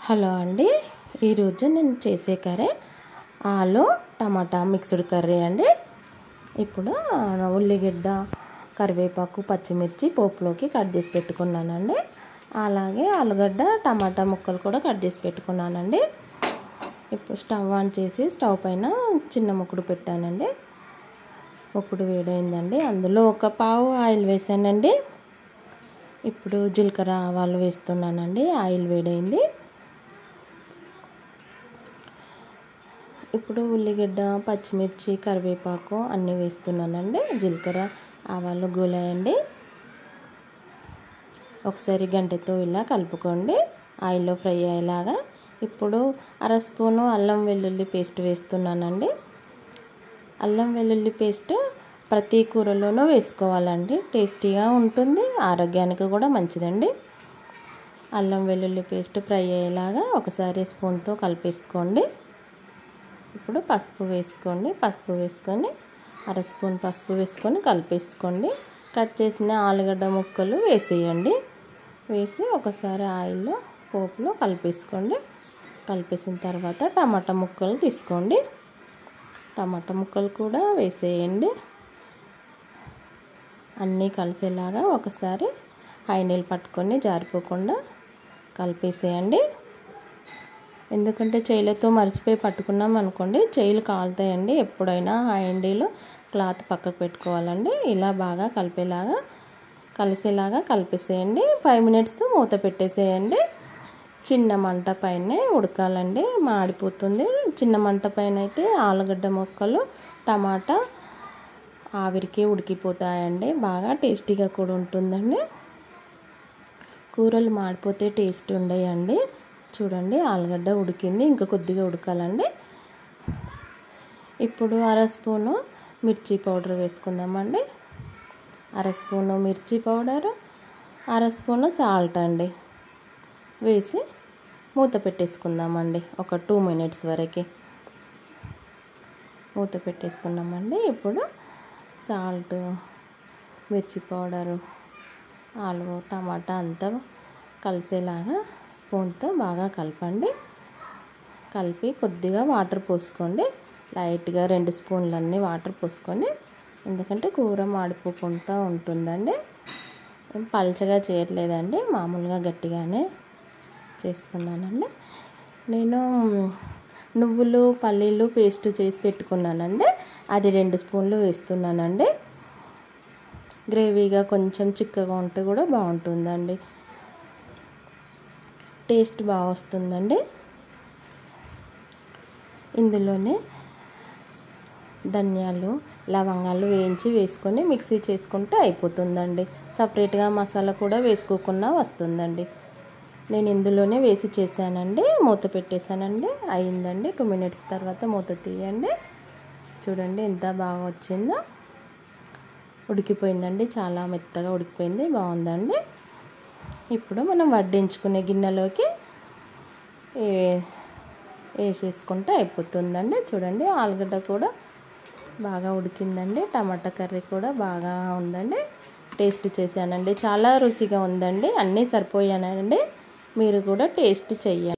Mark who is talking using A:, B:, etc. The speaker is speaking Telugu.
A: హలో అండి ఈరోజు నేను చేసే కర్రీ ఆలు టమాటా మిక్స్డ్ కర్రీ అండి ఇప్పుడు ఉల్లిగడ్డ కరివేపాకు పచ్చిమిర్చి పోపులోకి కట్ చేసి పెట్టుకున్నానండి అలాగే ఆలుగడ్డ టమాటా ముక్కలు కూడా కట్ చేసి పెట్టుకున్నానండి ఇప్పుడు స్టవ్ ఆన్ చేసి స్టవ్ పైన చిన్న ముక్కుడు పెట్టానండి ముక్కుడు వేడైందండి అందులో ఒక పావు ఆయిల్ వేసానండి ఇప్పుడు జీలకర్ర ఆవాలు వేస్తున్నానండి ఆయిల్ వేడైంది ఇప్పుడు ఉల్లిగడ్డ పచ్చిమిర్చి కరివేపాకు అన్నీ వేస్తున్నానండి జీలకర్ర ఆవాలు గోలాయండి ఒకసారి గంటతో ఇలా కలుపుకోండి ఆయిల్లో ఫ్రై అయ్యేలాగా ఇప్పుడు అర స్పూను అల్లం వెల్లుల్లి పేస్ట్ వేస్తున్నానండి అల్లం వెల్లుల్లి పేస్ట్ ప్రతి కూరలోనూ వేసుకోవాలండి టేస్టీగా ఉంటుంది ఆరోగ్యానికి కూడా మంచిదండి అల్లం వెల్లుల్లి పేస్ట్ ఫ్రై అయ్యేలాగా ఒకసారి స్పూన్తో కలిపేసుకోండి ఇప్పుడు పసుపు వేసుకోండి పసుపు వేసుకొని అర స్పూన్ పసుపు వేసుకొని కలిపేసుకోండి కట్ చేసిన ఆలుగడ్డ ముక్కలు వేసేయండి వేసి ఒకసారి ఆయిల్లో పోపులో కలిపేసుకోండి కలిపేసిన తర్వాత టమాటా ముక్కలు తీసుకోండి టమాటా ముక్కలు కూడా వేసేయండి అన్నీ కలిసేలాగా ఒకసారి హై నీళ్ళు పట్టుకొని జారిపోకుండా కలిపేసేయండి ఎందుకంటే చేయిలతో మర్చిపోయి పట్టుకున్నాం అనుకోండి చేయిలు కాలుతాయండి ఎప్పుడైనా హైండీలో క్లాత్ పక్కకు పెట్టుకోవాలండి ఇలా బాగా కలిపేలాగా కలిసేలాగా కలిపేసేయండి ఫైవ్ మినిట్స్ మూత పెట్టేసేయండి చిన్న మంట పైనే ఉడకాలండి మాడిపోతుంది చిన్న మంట పైన అయితే ఆలుగడ్డ ముక్కలు టమాటా ఆవిరికి ఉడికిపోతాయండి బాగా టేస్టీగా కూడా ఉంటుందండి కూరలు మాడిపోతే టేస్ట్ ఉండయండి చూడండి ఆలుగడ్డ ఉడికింది ఇంకా కొద్దిగా ఉడకాలండి ఇప్పుడు అర స్పూను మిర్చి పౌడర్ వేసుకుందామండి అర స్పూను మిర్చి పౌడరు అర స్పూను సాల్ట్ అండి వేసి మూత పెట్టేసుకుందామండి ఒక టూ మినిట్స్ వరకు మూత పెట్టేసుకున్నామండి ఇప్పుడు సాల్ట్ మిర్చి పౌడరు ఆలు టమాటా అంతా కలిసేలాగా స్పూన్తో బాగా కలపండి కలిపి కొద్దిగా వాటర్ పోసుకోండి లైట్గా రెండు స్పూన్లన్నీ వాటర్ పోసుకొని ఎందుకంటే కూర మాడిపోకుండా ఉంటుందండి పల్చగా చేయట్లేదండి మామూలుగా గట్టిగానే చేస్తున్నానండి నేను నువ్వులు పల్లీలు పేస్ట్ చేసి పెట్టుకున్నానండి అది రెండు స్పూన్లు వేస్తున్నానండి గ్రేవీగా కొంచెం చిక్కగా ఉంటే కూడా బాగుంటుందండి టేస్ట్ బాగా వస్తుందండి ఇందులోనే ధనియాలు లవంగాలు వేయించి వేసుకొని మిక్సీ చేసుకుంటే అయిపోతుందండి సపరేట్గా మసాలా కూడా వేసుకోకుండా వస్తుందండి నేను ఇందులోనే వేసి చేశానండి మూత పెట్టేశానండి అయిందండి టూ మినిట్స్ తర్వాత మూత తీయండి చూడండి ఎంత బాగా వచ్చిందో ఉడికిపోయిందండి చాలా మెత్తగా ఉడికిపోయింది బాగుందండి ఇప్పుడు మనం వడ్డించుకునే గిన్నెలోకి వేసేసుకుంటే అయిపోతుందండి చూడండి ఆలుగడ్డ కూడా బాగా ఉడికిందండి టమాటా కర్రీ కూడా బాగా ఉందండి టేస్ట్ చేశానండి చాలా రుచిగా ఉందండి అన్నీ సరిపోయానండి మీరు కూడా టేస్ట్ చెయ్యండి